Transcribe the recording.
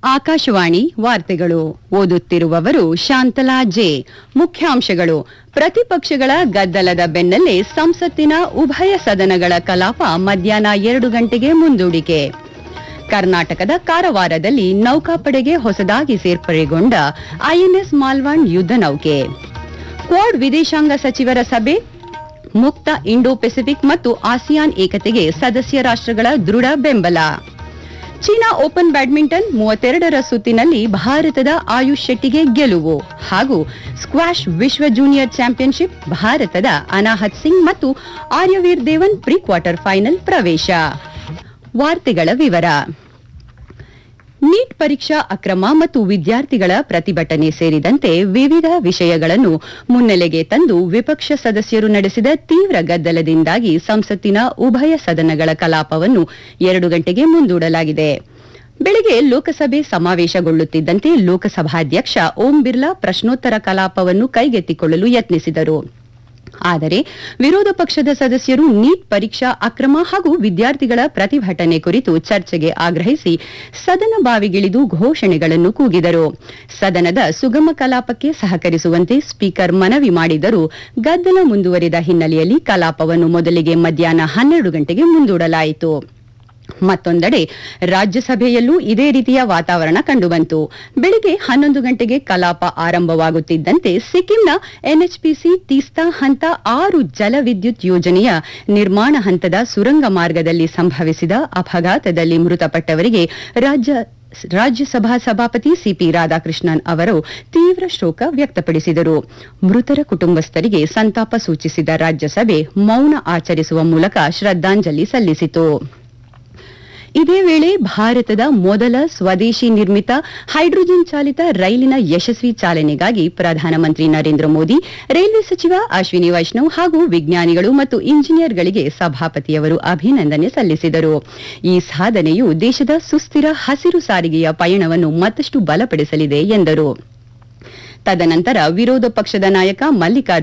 ಆಕಾಶವಾಣಿ ವಾರ್ತೆಗಳು ಓದುತ್ತಿರುವವರು ಶಾಂತಲಾ ಜೆ ಮುಖ್ಯಾಂಶಗಳು ಪ್ರತಿಪಕ್ಷಗಳ ಗದ್ದಲದ ಬೆನ್ನಲ್ಲೇ ಸಂಸತ್ತಿನ ಉಭಯ ಸದನಗಳ ಕಲಾಪ ಮಧ್ಯಾಹ್ನ ಎರಡು ಗಂಟೆಗೆ ಮುಂದೂಡಿಕೆ ಕರ್ನಾಟಕದ ಕಾರವಾರದಲ್ಲಿ ನೌಕಾಪಡೆಗೆ ಹೊಸದಾಗಿ ಸೇರ್ಪಡೆಗೊಂಡ ಐಎನ್ಎಸ್ ಮಾಲ್ವಾಂಡ್ ಯುದ್ಧ ನೌಕೆ ಕ್ವಾಡ್ ವಿದೇಶಾಂಗ ಸಚಿವರ ಸಭೆ ಮುಕ್ತ ಇಂಡೋ ಪೆಸಿಫಿಕ್ ಮತ್ತು ಆಸಿಯಾನ್ ಏಕತೆಗೆ ಸದಸ್ಯ ರಾಷ್ಟ್ರಗಳ ದೃಢ ಬೆಂಬಲ ಚೀನಾ ಓಪನ್ ಬ್ಯಾಡ್ಮಿಂಟನ್ ಮೂವತ್ತೆರಡರ ಸುತ್ತಿನಲ್ಲಿ ಭಾರತದ ಆಯುಷ್ ಶೆಟ್ಟಿಗೆ ಗೆಲುವು ಹಾಗೂ ಸ್ಕ್ವಾಷ್ ವಿಶ್ವ ಜೂನಿಯರ್ ಚಾಂಪಿಯನ್ಶಿಪ್ ಭಾರತದ ಅನಾಹತ್ ಸಿಂಗ್ ಮತ್ತು Aryaveer Dewan pre quarter final ಪ್ರವೇಶ ವಾರ್ತೆಗಳ ವಿವರ ನೀಟ್ ಪರೀಕ್ಷಾ ಅಕ್ರಮ ಮತ್ತು ವಿದ್ಯಾರ್ಥಿಗಳ ಪ್ರತಿಭಟನೆ ಸೇರಿದಂತೆ ವಿವಿಧ ವಿಷಯಗಳನ್ನು ಮುನ್ನೆಲೆಗೆ ತಂದು ವಿಪಕ್ಷ ಸದಸ್ಯರು ನಡೆಸಿದ ತೀವ್ರ ಗದ್ದಲದಿಂದಾಗಿ ಸಂಸತ್ತಿನ ಉಭಯ ಸದನಗಳ ಕಲಾಪವನ್ನು ಎರಡು ಗಂಟೆಗೆ ಮುಂದೂಡಲಾಗಿದೆ ಬೆಳಗ್ಗೆ ಲೋಕಸಭೆ ಸಮಾವೇಶಗೊಳ್ಳುತ್ತಿದ್ದಂತೆ ಲೋಕಸಭಾಧ್ಯಕ್ಷ ಓಂ ಬಿರ್ಲಾ ಪ್ರಶ್ನೋತ್ತರ ಕಲಾಪವನ್ನು ಕೈಗೆತ್ತಿಕೊಳ್ಳಲು ಯತ್ನಿಸಿದರು ಆದರೆ ವಿರೋಧ ಪಕ್ಷದ ಸದಸ್ಯರು ನೀಟ್ ಪರೀಕ್ಷಾ ಅಕ್ರಮ ಹಾಗೂ ವಿದ್ಯಾರ್ಥಿಗಳ ಪ್ರತಿಭಟನೆ ಕುರಿತು ಚರ್ಚೆಗೆ ಆಗ್ರಹಿಸಿ ಸದನ ಬಾವಿಗಿಳಿದು ಘೋಷಣೆಗಳನ್ನು ಕೂಗಿದರು ಸದನದ ಸುಗಮ ಕಲಾಪಕ್ಕೆ ಸಹಕರಿಸುವಂತೆ ಸ್ಪೀಕರ್ ಮನವಿ ಮಾಡಿದರೂ ಗದ್ದಲ ಮುಂದುವರಿದ ಹಿನ್ನೆಲೆಯಲ್ಲಿ ಕಲಾಪವನ್ನು ಮೊದಲಿಗೆ ಮಧ್ಯಾಹ್ನ ಹನ್ನೆರಡು ಗಂಟೆಗೆ ಮುಂದೂಡಲಾಯಿತು ಮತ್ತೊಂದೆಡೆ ರಾಜ್ಯಸಭೆಯಲ್ಲೂ ಇದೇ ರೀತಿಯ ವಾತಾವರಣ ಕಂಡುಬಂತು ಬೆಳಿಗ್ಗೆ ಹನ್ನೊಂದು ಗಂಟೆಗೆ ಕಲಾಪ ಆರಂಭವಾಗುತ್ತಿದ್ದಂತೆ ಸಿಕ್ಕಿಂನ ಎನ್ಎಚ್ಪಿಸಿ ತೀಸ್ತಾ ಹಂತ ಆರು ಜಲವಿದ್ಯುತ್ ಯೋಜನೆಯ ನಿರ್ಮಾಣ ಹಂತದ ಸುರಂಗ ಮಾರ್ಗದಲ್ಲಿ ಸಂಭವಿಸಿದ ಅಪಘಾತದಲ್ಲಿ ಮೃತಪಟ್ಟವರಿಗೆ ರಾಜ್ಯ ರಾಜ್ಯಸಭಾ ಸಭಾಪತಿ ಸಿಪಿ ರಾಧಾಕೃಷ್ಣನ್ ಅವರು ತೀವ್ರ ಶೋಕ ವ್ಯಕ್ತಪಡಿಸಿದರು ಮೃತರ ಕುಟುಂಬಸ್ಥರಿಗೆ ಸಂತಾಪ ಸೂಚಿಸಿದ ರಾಜ್ಯಸಭೆ ಮೌನ ಆಚರಿಸುವ ಮೂಲಕ ಶ್ರದ್ದಾಂಜಲಿ ಸಲ್ಲಿಸಿತು ಇದೇ ವೇಳೆ ಭಾರತದ ಮೊದಲ ಸ್ವದೇಶಿ ನಿರ್ಮಿತ ಹೈಡ್ರೋಜನ್ ಚಾಲಿತ ರೈಲಿನ ಯಶಸ್ವಿ ಚಾಲನೆಗಾಗಿ ಪ್ರಧಾನಮಂತ್ರಿ ನರೇಂದ್ರ ಮೋದಿ ರೈಲ್ವೆ ಸಚಿವ ಅಶ್ವಿನಿ ವೈಷ್ಣವ್ ಹಾಗೂ ವಿಜ್ಞಾನಿಗಳು ಮತ್ತು ಇಂಜಿನಿಯರ್ಗಳಿಗೆ ಸಭಾಪತಿಯವರು ಅಭಿನಂದನೆ ಸಲ್ಲಿಸಿದರು ಈ ಸಾಧನೆಯು ದೇಶದ ಸುಸ್ಥಿರ ಹಸಿರು ಸಾರಿಗೆಯ ಪಯಣವನ್ನು ಮತ್ತಷ್ಟು ಬಲಪಡಿಸಲಿದೆ ಎಂದರು ತದನಂತರ ವಿರೋಧ ಪಕ್ಷದ ನಾಯಕ ಮಲ್ಲಿಕಾರ್ಜುನ